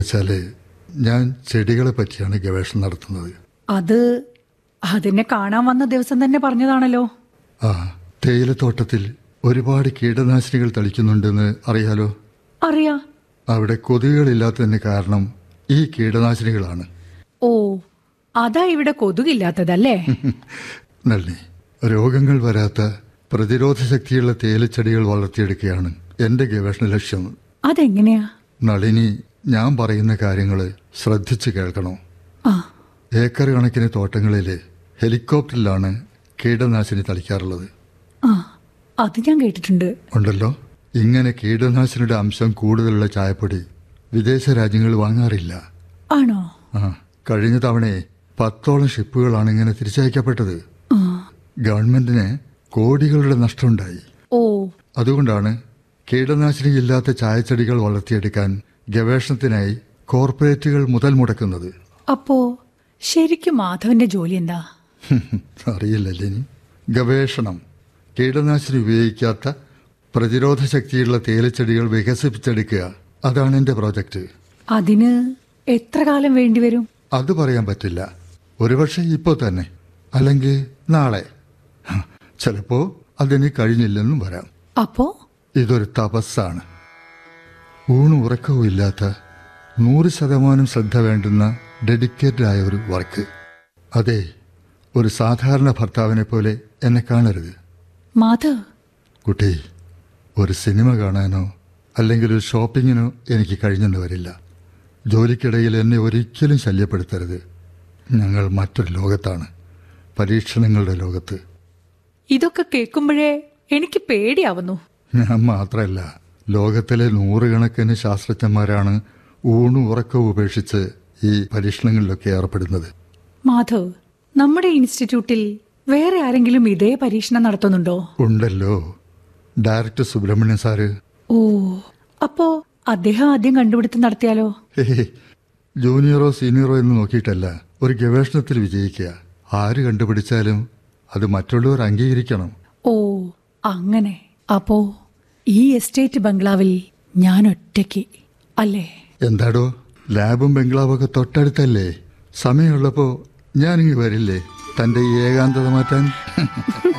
വെച്ചാല് ഞാൻ ചെടികളെ പറ്റിയാണ് ഗവേഷണം നടത്തുന്നത് അത് അതിനെ കാണാൻ വന്ന ദിവസം തന്നെ പറഞ്ഞതാണല്ലോ ആ തേയിലത്തോട്ടത്തിൽ ഒരുപാട് കീടനാശിനികൾ തളിക്കുന്നുണ്ടെന്ന് അറിയാലോ അറിയാ അവിടെ കൊതുകുകളില്ലാത്തതിന് കാരണം ഈ കീടനാശിനികളാണ് ഓ അതാ ഇവിടെ കൊതുകില്ലാത്തതല്ലേ നള്ളി രോഗങ്ങൾ വരാത്ത പ്രതിരോധ ശക്തിയുള്ള തേയിലച്ചെടികൾ വളർത്തിയെടുക്കുകയാണ് എന്റെ ഗവേഷണ ലക്ഷ്യം അതെങ്ങനെയാ നളിനി ഞാൻ പറയുന്ന കാര്യങ്ങൾ ശ്രദ്ധിച്ചു കേൾക്കണോ ആ ഏക്കർ കണക്കിന് തോട്ടങ്ങളിൽ ഹെലികോപ്റ്ററിലാണ് കീടനാശിനി തളിക്കാറുള്ളത് ആ അത് ഞാൻ കേട്ടിട്ടുണ്ട് ഉണ്ടല്ലോ ഇങ്ങനെ കീടനാശിനിയുടെ അംശം കൂടുതലുള്ള ചായപ്പൊടി വിദേശ രാജ്യങ്ങൾ വാങ്ങാറില്ല ആണോ ആ കഴിഞ്ഞ തവണയെ പത്തോളം ഷിപ്പുകളാണ് ഇങ്ങനെ തിരിച്ചയക്കപ്പെട്ടത് ആ ഗവൺമെന്റിന് കോടികളുടെ നഷ്ടമുണ്ടായി ഓ അതുകൊണ്ടാണ് കീടനാശിനി ഇല്ലാത്ത ചായച്ചെടികൾ വളർത്തിയെടുക്കാൻ ഗവേഷണത്തിനായി കോർപ്പറേറ്റുകൾ മുതൽ മുടക്കുന്നത് അപ്പോ ശരിക്കും മാധവന്റെ ജോലി എന്താ അറിയില്ലല്ലേ ഇനി ഗവേഷണം കീടനാശിനി ഉപയോഗിക്കാത്ത പ്രതിരോധ ശക്തിയുള്ള തേയിലച്ചെടികൾ വികസിപ്പിച്ചെടുക്കുക അതാണ് എൻ്റെ പ്രോജക്റ്റ് അതിന് എത്ര കാലം വേണ്ടിവരും അത് പറയാൻ പറ്റില്ല ഒരുപക്ഷെ ഇപ്പോൾ തന്നെ അല്ലെങ്കിൽ നാളെ ഹ, ചിലപ്പോ അതിന് കഴിഞ്ഞില്ലെന്നും വരാം അപ്പോ ഇതൊരു തപസ്സാണ് ഊണും ഉറക്കവും ഇല്ലാത്ത നൂറ് ശതമാനം ശ്രദ്ധ വേണ്ടുന്ന ഡെഡിക്കേറ്റഡ് ആയ ഒരു വർക്ക് അതെ ഒരു സാധാരണ ഭർത്താവിനെ പോലെ എന്നെ കാണരുത് മാധവ് കുട്ടി ഒരു സിനിമ കാണാനോ അല്ലെങ്കിൽ ഒരു ഷോപ്പിങ്ങിനോ എനിക്ക് കഴിഞ്ഞെന്ന് വരില്ല ജോലിക്കിടയിൽ എന്നെ ഒരിക്കലും ശല്യപ്പെടുത്തരുത് ഞങ്ങൾ മറ്റൊരു ലോകത്താണ് പരീക്ഷണങ്ങളുടെ ലോകത്ത് ഇതൊക്കെ കേൾക്കുമ്പോഴേ എനിക്ക് പേടിയാവുന്നു ഞാൻ മാത്രമല്ല ലോകത്തിലെ നൂറുകണക്കിന് ശാസ്ത്രജ്ഞന്മാരാണ് ഊണും ഉറക്കവും ഉപേക്ഷിച്ച് ഈ പരീക്ഷണങ്ങളിലൊക്കെ ഏർപ്പെടുന്നത് മാധവ് നമ്മുടെ ഇൻസ്റ്റിറ്റ്യൂട്ടിൽ വേറെ ആരെങ്കിലും ഇതേ പരീക്ഷണം നടത്തുന്നുണ്ടോ ഉണ്ടല്ലോ ഡയറക്ടർ സുബ്രഹ്മണ്യൻ സാറ് ഓ അപ്പോ അദ്ദേഹം ആദ്യം കണ്ടുപിടുത്തം നടത്തിയാലോ ഹേയ്, ജൂനിയറോ സീനിയറോ എന്ന് നോക്കിയിട്ടല്ല ഒരു ഗവേഷണത്തിൽ വിജയിക്കുക ആര് കണ്ടുപിടിച്ചാലും അത് മറ്റുള്ളവർ അംഗീകരിക്കണം ഓ അങ്ങനെ അപ്പോ ഈ എസ്റ്റേറ്റ് ബംഗ്ലാവിൽ ഞാൻ ഒറ്റയ്ക്ക് അല്ലേ എന്താടോ ലാബും ബംഗ്ലാവൊക്കെ തൊട്ടടുത്തല്ലേ സമയമുള്ളപ്പോ ഞാനിങ്ങ് വരില്ലേ തന്റെ ഈ ഏകാന്തത മാറ്റാൻ